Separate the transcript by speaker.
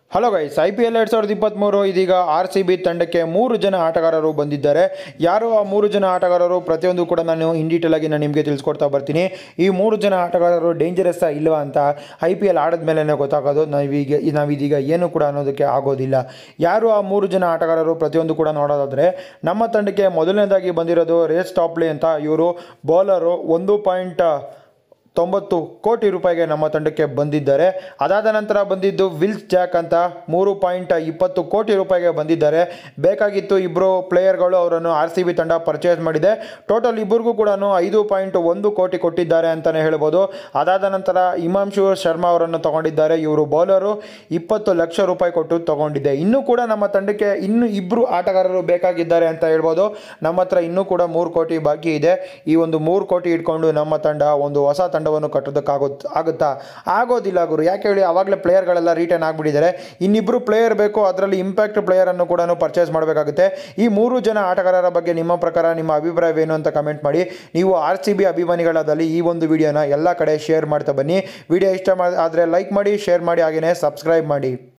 Speaker 1: hello guys I P L ಎರಡು ಸಾವಿರದ ಇಪ್ಪತ್ತ್ಮೂರು ಇದೀಗ ಆರ್ ಸಿ ಬಿ ತಂಡಕ್ಕೆ ಮೂರು ಜನ ಆಟಗಾರರು ಬಂದಿದ್ದಾರೆ ಯಾರು ಆ ಮೂರು ಜನ ಆಟಗಾರರು ಪ್ರತಿಯೊಂದು ಕೂಡ ನಾನು ಇನ್ ಡೀಟೇಲ್ ಆಗಿ ನಾನು ನಿಮಗೆ ತಿಳಿಸ್ಕೊಡ್ತಾ ಬರ್ತೀನಿ ಈ ಮೂರು ಜನ ಆಟಗಾರರು ಡೇಂಜರಸ್ಸಾ ಇಲ್ವಾ ಅಂತ ಐ ಪಿ ಎಲ್ ಆಡಿದ ಮೇಲೇ ಗೊತ್ತಾಗೋದು ನಾವೀಗ ನಾವಿದೀಗ ಏನು ಕೂಡ ಅನ್ನೋದಕ್ಕೆ ಆಗೋದಿಲ್ಲ ಯಾರು ಆ ಮೂರು ಜನ ಆಟಗಾರರು ಪ್ರತಿಯೊಂದು ಕೂಡ ನೋಡೋದಾದರೆ ನಮ್ಮ ತಂಡಕ್ಕೆ ಮೊದಲನೇದಾಗಿ ಬಂದಿರೋದು ರೇಸ್ ಟಾಪ್ಲಿ ಅಂತ ಇವರು ಬೌಲರು ಒಂದು ಪಾಯಿಂಟ್ ತೊಂಬತ್ತು ಕೋಟಿ ರೂಪಾಯಿಗೆ ನಮ್ಮ ತಂಡಕ್ಕೆ ಬಂದಿದ್ದಾರೆ ಅದಾದ ನಂತರ ಬಂದಿದ್ದು ವಿಲ್ಸ್ ಜಾಕ್ ಅಂತ ಮೂರು ಪಾಯಿಂಟ್ ಇಪ್ಪತ್ತು ಕೋಟಿ ರೂಪಾಯಿಗೆ ಬಂದಿದ್ದಾರೆ ಬೇಕಾಗಿತ್ತು ಇಬ್ಬರು ಪ್ಲೇಯರ್ಗಳು ಅವರನ್ನು ಆರ್ ಸಿ ಬಿ ತಂಡ ಪರ್ಚೇಸ್ ಮಾಡಿದೆ ಟೋಟಲ್ ಇಬ್ಬರಿಗೂ ಕೂಡ ಐದು ಪಾಯಿಂಟ್ ಒಂದು ಕೋಟಿ ಕೊಟ್ಟಿದ್ದಾರೆ ಅಂತಲೇ ಹೇಳ್ಬೋದು ಅದಾದ ನಂತರ ಹಿಮಾಂಶು ಶರ್ಮಾ ಅವರನ್ನು ತಗೊಂಡಿದ್ದಾರೆ ಇವರು ಬೌಲರು ಇಪ್ಪತ್ತು ಲಕ್ಷ ರೂಪಾಯಿ ಕೊಟ್ಟು ತಗೊಂಡಿದೆ ಇನ್ನೂ ಕೂಡ ನಮ್ಮ ತಂಡಕ್ಕೆ ಇನ್ನೂ ಇಬ್ಬರು ಆಟಗಾರರು ಬೇಕಾಗಿದ್ದಾರೆ ಅಂತ ಹೇಳ್ಬೋದು ನಮ್ಮ ಹತ್ರ ಇನ್ನೂ ಕೂಡ ಮೂರು ಕೋಟಿ ಬಾಕಿ ಇದೆ ಈ ಒಂದು ಮೂರು ಕೋಟಿ ಇಟ್ಕೊಂಡು ನಮ್ಮ ತಂಡ ಒಂದು ಹೊಸ ತಂಡವನ್ನು ಕಟ್ಟೋದಕ್ಕಾಗೋ ಆಗುತ್ತಾ ಆಗೋದಿಲ್ಲ ಗುರು ಯಾಕೆ ಹೇಳಿ ಆವಾಗಲೇ ಪ್ಲೇಯರ್ಗಳೆಲ್ಲ ರಿಟರ್ನ್ ಆಗಿಬಿಟ್ಟಿದ್ದಾರೆ ಇನ್ನಿಬ್ಬರು ಪ್ಲೇಯರ್ ಬೇಕು ಅದರಲ್ಲಿ ಇಂಪ್ಯಾಕ್ಟ್ ಪ್ಲೇಯರನ್ನು ಕೂಡ ಪರ್ಚೇಸ್ ಮಾಡಬೇಕಾಗುತ್ತೆ ಈ ಮೂರು ಜನ ಆಟಗಾರರ ಬಗ್ಗೆ ನಿಮ್ಮ ಪ್ರಕಾರ ನಿಮ್ಮ ಅಭಿಪ್ರಾಯವೇನು ಅಂತ ಕಮೆಂಟ್ ಮಾಡಿ ನೀವು ಆರ್ ಸಿ ಬಿ ಅಭಿಮಾನಿಗಳಾದಲ್ಲಿ ಈ ಒಂದು ವಿಡಿಯೋನ ಎಲ್ಲ ಕಡೆ ಶೇರ್ ಮಾಡ್ತಾ ಬನ್ನಿ ವಿಡಿಯೋ ಇಷ್ಟ ಆದರೆ ಲೈಕ್ ಮಾಡಿ ಶೇರ್ ಮಾಡಿ ಹಾಗೆಯೇ ಸಬ್ಸ್ಕ್ರೈಬ್ ಮಾಡಿ